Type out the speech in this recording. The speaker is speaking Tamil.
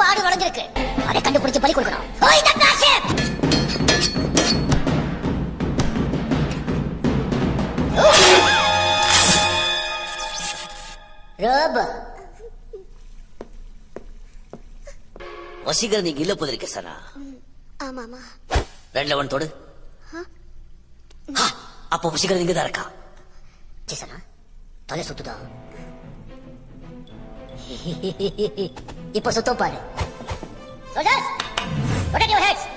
காடு நுழைஞ்சிருக்கு அதை கண்டுபிடிச்சு பலி கொடுக்கணும் Who is that warship? Robo Vaseegaran நீங்க இல்ல போதிருக்க சனா ஆமாமா ரெண்டுல ஒன் தொடு ஆ, அப்போ வசீகரன் இங்க தான் இருக்கா சிசனா தலை சுத்துதா இப்போ சுத்தம் பாரு Soldiers, protect your heads.